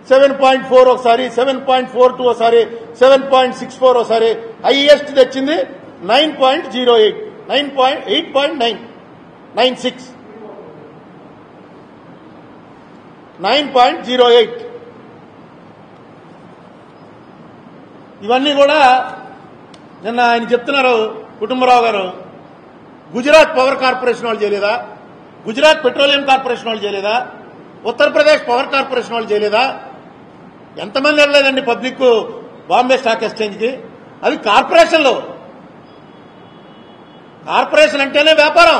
seven point four ఒకసారి seven point four two ఒకసారి seven point six four ఒకసారి highest తెచ్చింది nine point zero eight nine point eight point nine nine six nine point zero eight ఇవన్నీ కూడా నిన్న ఆయన చెప్తున్నారు కుటుంబరావు గారు గుజరాత్ పవర్ కార్పొరేషన్ వాళ్ళు చేయలేదా గుజరాత్ పెట్రోలియం కార్పొరేషన్ వాళ్ళు చేయలేదా ఉత్తరప్రదేశ్ పవర్ కార్పొరేషన్ వాళ్ళు చేయలేదా ఎంతమంది వెళ్ళలేదండి పబ్లిక్ బాంబే స్టాక్ ఎక్స్చేంజ్కి అవి కార్పొరేషన్లు కార్పొరేషన్ అంటేనే వ్యాపారం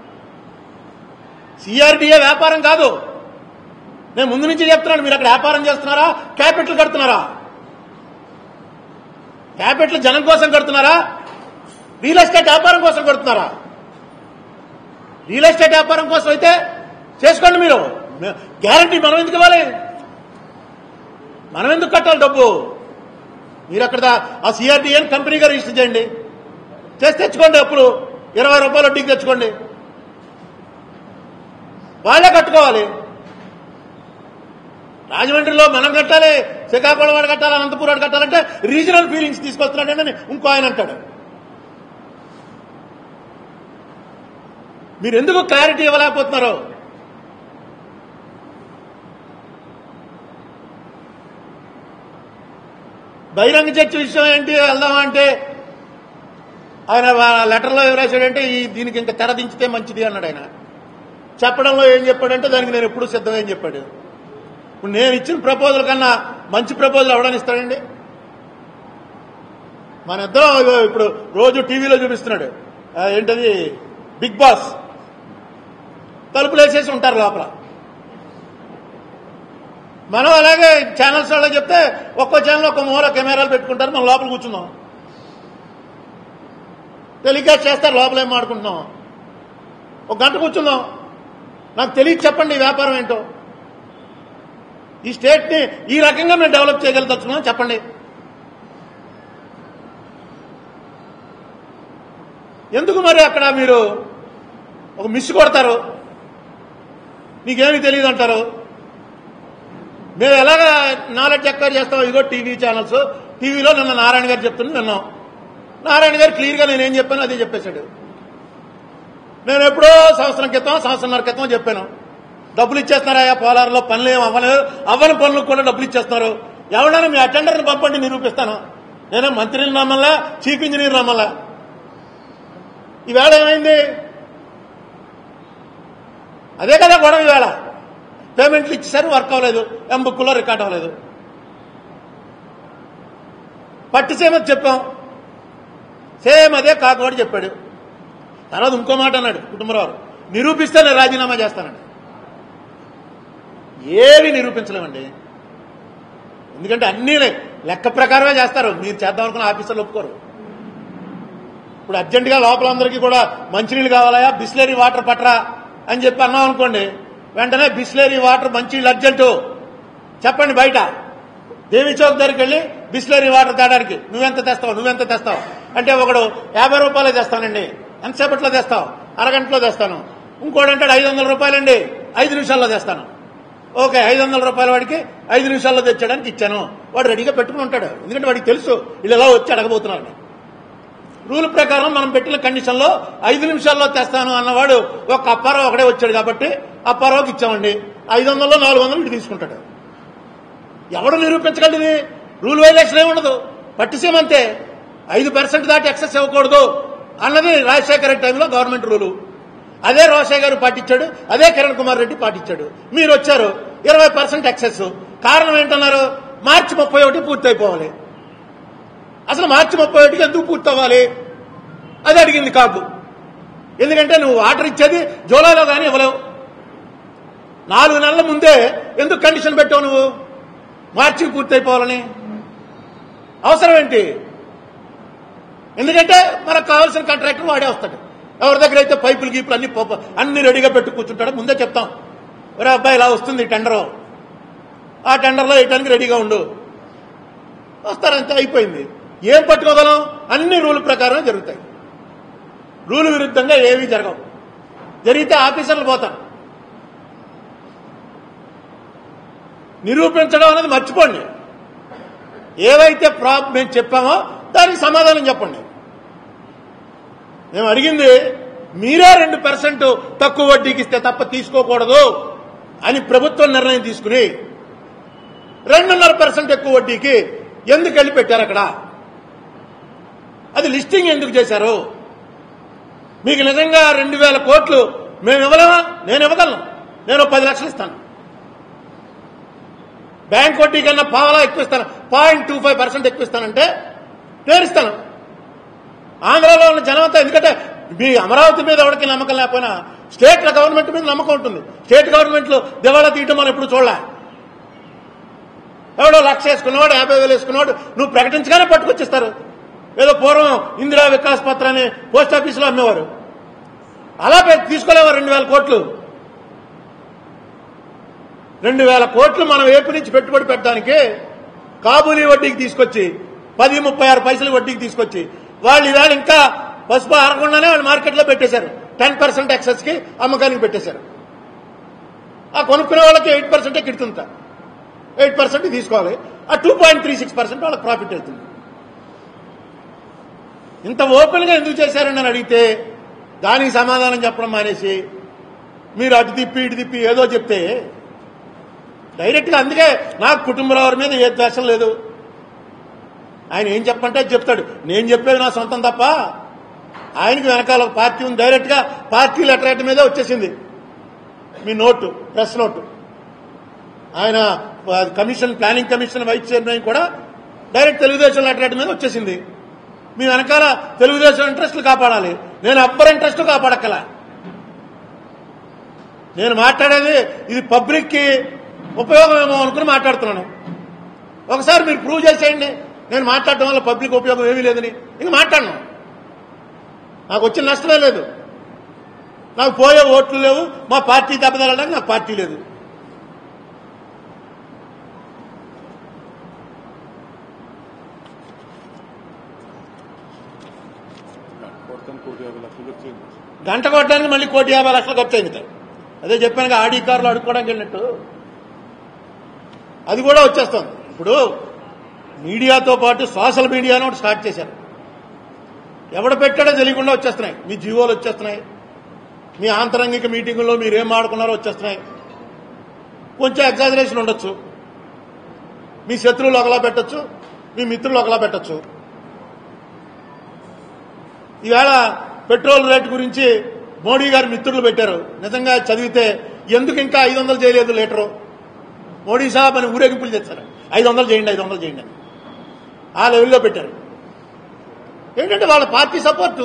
సిఆర్డీఏ వ్యాపారం కాదు నేను ముందు నుంచి చెప్తున్నాను మీరు అక్కడ వ్యాపారం చేస్తున్నారా క్యాపిటల్ కడుతున్నారా క్యాపిటల్ జనం కోసం కడుతున్నారా రియల్ ఎస్టేట్ వ్యాపారం కోసం కడుతున్నారా రియల్ ఎస్టేట్ వ్యాపారం కోసం అయితే చేసుకోండి మీరు గ్యారంటీ మనం ఎందుకు ఇవ్వాలి మనం ఎందుకు కట్టాలి డబ్బు మీరు అక్కడ దా- ఆ సిఆర్డీఎన్ కంపెనీగా రిజిస్టర్ చేయండి చేసి తెచ్చుకోండి అప్పుడు ఇరవై రూపాయలు వడ్డీకి తెచ్చుకోండి వాళ్ళే కట్టుకోవాలి రాజమండ్రిలో మనం కట్టాలి శ్రీకాకుళం వాడు కట్టాలి అనంతపురం వాడు కట్టాలంటే రీజనల్ ఫీలింగ్స్ తీసుకొస్తున్నాడని ఇంకో ఆయన అంటాడు మీరు ఎందుకు క్లారిటీ ఇవ్వలేకపోతున్నారు బహిరంగ చర్చ విషయం ఏంటి వెళ్దాం అంటే ఆయన వా- లెటర్లో ఏం రాశాడంటే ఈ దీనికి ఇంకా తెర దించితే మంచిది అన్నాడు ఆయన చెప్పడంలో ఏం చెప్పాడంటే దానికి నేను ఎప్పుడు సిద్ధమే అని చెప్పాడు ఇప్పుడు నేను ఇచ్చిన ప్రపోజల్ కన్నా మంచి ప్రపోజల్ ఎవడని ఇస్తాడండి మన ఇద్దరం ఇగో ఇప్పుడు రోజు టీవీలో చూపిస్తున్నాడు ఆ, ఏంటది బిగ్ బాస్ తలుపులు వేసేసి ఉంటారు లోపల మనం అలాగే ఛానల్స్ వాళ్ళకి చెప్తే ఒక్కో ఛానల్ ఒక్క మూల కెమెరాలు పెట్టుకుంటారు మనం లోపల కూర్చున్నాం టెలికాస్ట్ చేస్తారు లోపల ఏం మాడుకుంటున్నాం ఒక గంట కూర్చుందాం నాకు తెలియదు చెప్పండి ఈ వ్యాపారం ఏంటో ఈ స్టేట్ ని ఈ రకంగా మేము డెవలప్ చేయగలుగుతున్నాం చెప్పండి ఎందుకు మరి అక్కడ మీరు ఒక మిస్ కొడతారు నీకేమీ తెలియదు అంటారు మేము ఎలాగ నాలెడ్జ్ ఎక్వైర్ చేస్తాం ఇదిగో టీవీ ఛానల్స్ టీవీలో నిన్న నారాయణ గారు చెప్తుంది విన్నాం నారాయణ గారు క్లియర్గా నేనేం చెప్పాను అదే చెప్పేశాడు నేను ఎప్పుడో సంవత్సరం క్రితం సంవత్సరంన్నర క్రితం చెప్పాను డబ్బులు ఇచ్చేస్తున్నారా పోలార్లో పనులు ఏం అవ్వలేదు అవ్వని పనులకు కూడా డబ్బులు ఇచ్చేస్తున్నారు ఎవరైనా మీ అటెండర్ని పంపండి నిరూపిస్తాను నేనే మంత్రిని నమ్మల్లా చీఫ్ ఇంజనీర్ నమ్మల్లా ఈవేళ ఏమైంది అదే కదా గొడవ ఈవేళ పేమెంట్లు ఇచ్చేసారు వర్క్ అవ్వలేదు ఎం బుక్లో రికార్డ్ అవ్వలేదు పట్టి సేమని చెప్పాం సేమ్ అదే కాకువాడు చెప్పాడు తర్వాత ఇంకో మాట అన్నాడు కుటుంబరావు నిరూపిస్తే నేను రాజీనామా చేస్తానండి ఏవి నిరూపించలేమండి ఎందుకంటే అన్నీ లే- లెక్క ప్రకారమే చేస్తారు మీరు చేద్దాం అనుకున్న ఆఫీసర్లు ఒప్పుకోరు ఇప్పుడు అర్జెంటుగా లోపలందరికీ కూడా మంచినీళ్ళు కావాలా బిస్లరీ వాటర్ పట్టరా అని చెప్పి అన్నాం అనుకోండి వెంటనే బిస్లరీ వాటర్ మంచినీళ్ళు అర్జెంటు చెప్పండి బయట దేవి చౌక్ దగ్గరికి వెళ్ళి బిస్లరీ వాటర్ తేడానికి నువ్వెంత తెస్తావు నువ్వెంత తెస్తావు అంటే ఒకడు యాభై రూపాయలే తెస్తానండి ఎంతసేపట్లో తెస్తావు అరగంటలో తెస్తాను ఇంకోటి అంటాడు ఐదు వందల రూపాయలండి ఐదు నిమిషాల్లో తెస్తాను ఓకే ఐదు వందల రూపాయల వాడికి ఐదు నిమిషాల్లో తెచ్చడానికి ఇచ్చాను వాడు రెడీగా పెట్టుకుని ఉంటాడు ఎందుకంటే వాడికి తెలుసు వీళ్ళు ఎలా వచ్చి అడగబోతున్నారని రూల్ ప్రకారం మనం పెట్టిన కండిషన్ లో ఐదు నిమిషాల్లో తెస్తాను అన్నవాడు ఒక అప్పారావు ఒకడే వచ్చాడు కాబట్టి అప్పారావుకి ఇచ్చామండి ఐదు వందల్లో నాలుగు వందలు ఇటు తీసుకుంటాడు ఎవడు నిరూపించగలదు ఇది రూల్ వైలేషన్ ఏమి ఉండదు పట్టిసేమంతే ఐదు పర్సెంట్ దాటి ఎక్సెస్ ఇవ్వకూడదు అన్నది రాజశేఖర రెడ్డి టైంలో గవర్నమెంట్ రూలు అదే రోషయ్య గారు పాటించాడు అదే కిరణ్ కుమార్ రెడ్డి పాటించాడు మీరు వచ్చారు ఇరవై పర్సెంట్ ఎక్సెస్ కారణం ఏంటన్నారు మార్చి ముప్పై ఒకటి పూర్తయిపోవాలి అసలు మార్చి ముప్పై ఒకటికి ఎందుకు పూర్తవ్వాలి అది అడిగింది కాదు ఎందుకంటే నువ్వు వాటర్ ఇచ్చేది జూలైలో కానీ ఇవ్వలేవు నాలుగు నెలల ముందే ఎందుకు కండిషన్ పెట్టావు నువ్వు మార్చికి పూర్తయిపోవాలని అవసరం ఏంటి ఎందుకంటే మనకు కావాల్సిన కాంట్రాక్టర్ వాడే వస్తాడు ఎవరి దగ్గర అయితే పైపులు గీపులు అన్ని పోప- అన్ని రెడీగా పెట్టు కూర్చుంటాడో ముందే చెప్తాం ఒరే అబ్బాయి ఇలా వస్తుంది టెండర్ ఆ టెండర్లో వేయడానికి రెడీగా ఉండు వస్తారంతే అయిపోయింది ఏం పట్టుకోగలం అన్ని రూల్ ప్రకారం జరుగుతాయి రూల్ విరుద్ధంగా ఏమీ జరగవు జరిగితే ఆఫీసర్లు పోతారు నిరూపించడం అనేది మర్చిపోండి ఏవైతే ప్రాబ్ మేము చెప్పామో దానికి సమాధానం చెప్పండి మేము అడిగింది మీరే రెండు పర్సెంట్ తక్కువ వడ్డీకి ఇస్తే తప్ప తీసుకోకూడదు అని ప్రభుత్వం నిర్ణయం తీసుకుని రెండున్నర పర్సెంట్ ఎక్కువ వడ్డీకి ఎందుకు వెళ్ళి పెట్టారు అక్కడ అది లిస్టింగ్ ఎందుకు చేశారు మీకు నిజంగా రెండు వేల కోట్లు మేము ఇవ్వలేమా నేను ఇవ్వగలను నేను పది లక్షలు ఇస్తాను బ్యాంక్ వడ్డీ కన్నా పావలా ఎక్కువ ఇస్తాను పాయింట్ టూ ఫైవ్ పర్సెంట్ ఎక్కువ ఇస్తానంటే నేను ఇస్తాను ఆంధ్రాలో ఉన్న జనమంతా ఎందుకంటే మీ అమరావతి మీద ఎవరికి నమ్మకం లేకపోయినా స్టేట్ గవర్నమెంట్ మీద నమ్మకం ఉంటుంది స్టేట్ గవర్నమెంట్లు దివాళా తీయటం మనం ఎప్పుడు చూడలే ఎవడో లక్ష వేసుకున్నవాడు యాభై వేలు వేసుకున్నవాడు నువ్వు ప్రకటించగానే పట్టుకొచ్చిస్తారు ఏదో పూర్వం ఇందిరా వికాస్ పత్ర అని పోస్ట్ ఆఫీసులో అమ్మేవారు అలా పె- తీసుకోలేవా రెండు వేల కోట్లు రెండు వేల కోట్లు మనం ఏపీ నుంచి పెట్టుబడి పెట్టడానికి కాబూలీ వడ్డీకి తీసుకొచ్చి పది ముప్పై ఆరు పైసలు వడ్డీకి తీసుకొచ్చి వాళ్ళు ఈవేళ ఇంకా పసుపు ఆరకుండానే వాళ్ళు మార్కెట్లో పెట్టేశారు టెన్ పర్సెంట్ ఎక్సెస్ కి అమ్మకానికి పెట్టేశారు ఆ కొనుక్కునే వాళ్ళకి ఎయిట్ పర్సెంటే కిడుతుంటా ఎయిట్ పర్సెంట్ తీసుకోవాలి ఆ two point three six percent వాళ్ళకి ప్రాఫిట్ అవుతుంది ఇంత ఓపెన్ గా ఎందుకు చేశారని నన్ను అడిగితే దానికి సమాధానం చెప్పడం మానేసి మీరు అటు తిప్పి ఇటు తిప్పి ఏదో చెప్తే డైరెక్ట్ గా అందుకే నాకు కుటుంబరావు మీద ఏ ద్వేషం లేదు ఆయన ఏం చెప్పంటే అది చెప్తాడు నేను చెప్పేది నా సొంతం తప్ప ఆయనకి వెనకాల ఒక పార్టీ ఉంది డైరెక్ట్ గా పార్టీ లెటరేట్ మీదే వచ్చేసింది మీ నోటు ప్రెస్ నోటు ఆయన ఆ, commission planning commission vice chairman కూడా డైరెక్ట్ తెలుగుదేశం లెటరేట్ మీద వచ్చేసింది మీ వెనకాల తెలుగుదేశం ఇంట్రెస్ట్లు కాపాడాలి నేను ఎవ్వరి ఇంట్రెస్ట్ కాపాడక్కల నేను మాట్లాడేది ఇది పబ్లిక్ కి ఉపయోగమేమో అనుకుని మాట్లాడుతున్నాను ఒకసారి మీరు ప్రూవ్ చేసేయండి నేను మాట్లాడటం వల్ల పబ్లిక్ ఉపయోగం ఏమీ లేదని ఇంక మాట్లాడను నాకు వచ్చిన నష్టమే లేదు నాకు పోయే ఓట్లు లేవు మా పార్టీ దెబ్బతలడానికి నాకు పార్టీ లేదు కొడతాను కోటి యాభై లక్షలు వచ్చింది గంట కొట్టడానికి మళ్ళీ కోటి యాభై లక్షలు ఖర్చు అయింది అదే చెప్పాను ఆడి కార్లు అడుక్కోవడానికి వెళ్ళినట్టు అది కూడా వచ్చేస్తుంది ఇప్పుడు మీడియాతో పాటు సోషల్ మీడియాను ఒకటి స్టార్ట్ చేశారు ఎవడు పెట్టాడో తెలియకుండా వచ్చేస్తున్నాయి మీ జీవోలు వచ్చేస్తున్నాయి మీ ఆంతరంగిక మీటింగుల్లో మీరు ఏం ఆడుకున్నారో వచ్చేస్తున్నాయి కొంచెం ఎగ్జాజరేషన్ ఉండొచ్చు మీ శత్రువులు ఒకలా పెట్టొచ్చు మీ మిత్రులు ఒకలా పెట్టొచ్చు ఈవేళ పెట్రోల్ రేటు గురించి మోడీ గారు మిత్రులు పెట్టారు నిజంగా చదివితే ఎందుకు ఇంకా ఐదు వందలు చేయలేదు లీటరు మోడీ సాబ్ అని ఊరేగింపులు చేస్తారు ఐదు వందలు చేయండి ఐదు వందలు చేయండి అని ఆ లెవెల్లో పెట్టారు ఏంటంటే వాళ్ళ పార్టీ సపోర్టు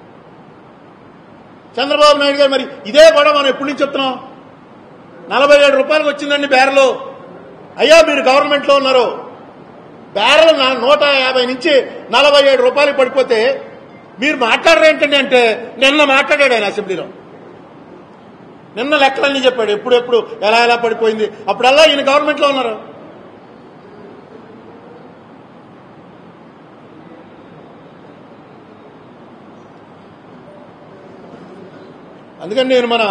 చంద్రబాబు నాయుడు గారు మరి ఇదే కూడా మనం ఎప్పటి నుంచి చెప్తున్నాం నలభై ఏడు రూపాయలకు వచ్చిందండి బ్యారెలు అయ్యా మీరు గవర్నమెంట్లో ఉన్నారు బ్యారెల్ నా- నూట యాభై నుంచి నలభై ఏడు రూపాయలు పడిపోతే మీరు మాట్లాడరు ఏంటండి అంటే నిన్న మాట్లాడాడు ఆయన అసెంబ్లీలో నిన్న లెక్కలన్నీ చెప్పాడు ఎప్పుడెప్పుడు ఎలా ఎలా పడిపోయింది అప్పుడల్లా ఈయన గవర్నమెంట్లో ఉన్నారు అందుకని నేను మన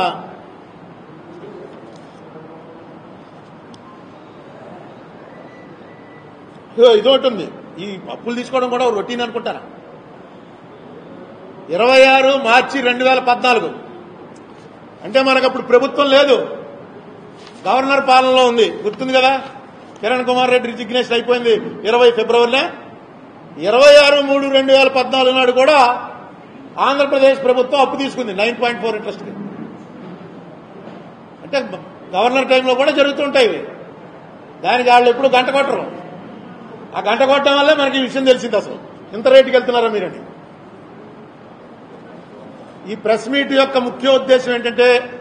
ఇదో ఇదొకటి ఉంది ఈ అప్పులు తీసుకోవడం కూడా రొటీన్ అనుకుంటారా ఇరవై ఆరు మార్చి రెండు వేల పద్నాలుగు అంటే మనకు అప్పుడు ప్రభుత్వం లేదు గవర్నర్ పాలనలో ఉంది గుర్తుంది కదా కిరణ్ కుమార్ రెడ్డి రిజిగ్నేషన్ అయిపోయింది ఇరవై ఫిబ్రవరిలో ఇరవై ఆరు మూడు రెండు వేల పద్నాలుగు నాడు కూడా ఆంధ్రప్రదేశ్ ప్రభుత్వం అప్పు తీసుకుంది నైన్ పాయింట్ ఫోర్ ఇంట్రెస్ట్ అంటే గవర్నర్ టైంలో కూడా జరుగుతుంటాయి ఇవి దానికి వాళ్ళు ఎప్పుడు గంట కొట్టరు ఆ గంట కొట్టడం వల్లే మనకి ఈ విషయం తెలిసింది అసలు ఇంత రేటుకి వెళ్తున్నారా మీరని ఈ ప్రెస్ మీట్ యొక్క ముఖ్య ఉద్దేశం ఏంటంటే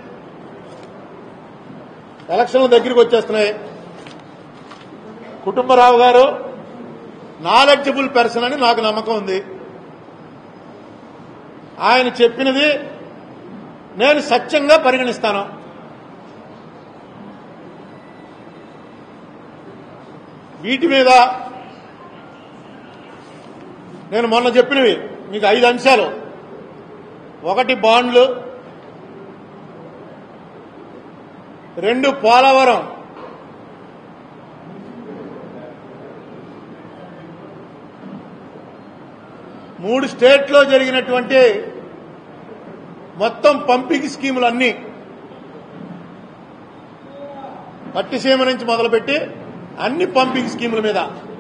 ఎలక్షన్లు దగ్గరికి వచ్చేస్తున్నాయి కుటుంబరావు గారు నాలెడ్జబుల్ పర్సన్ అని నాకు నమ్మకం ఉంది ఆయన చెప్పినది నేను సత్యంగా పరిగణిస్తాను వీటి మీద నేను మొన్న చెప్పినవి మీకు ఐదు అంశాలు ఒకటి బాండ్లు రెండు పోలవరం మూడు స్టేట్లో జరిగినటువంటి మొత్తం పంపింగ్ స్కీములు అన్నీ పట్టిసీమ నుంచి మొదలుపెట్టి అన్ని పంపింగ్ స్కీముల మీద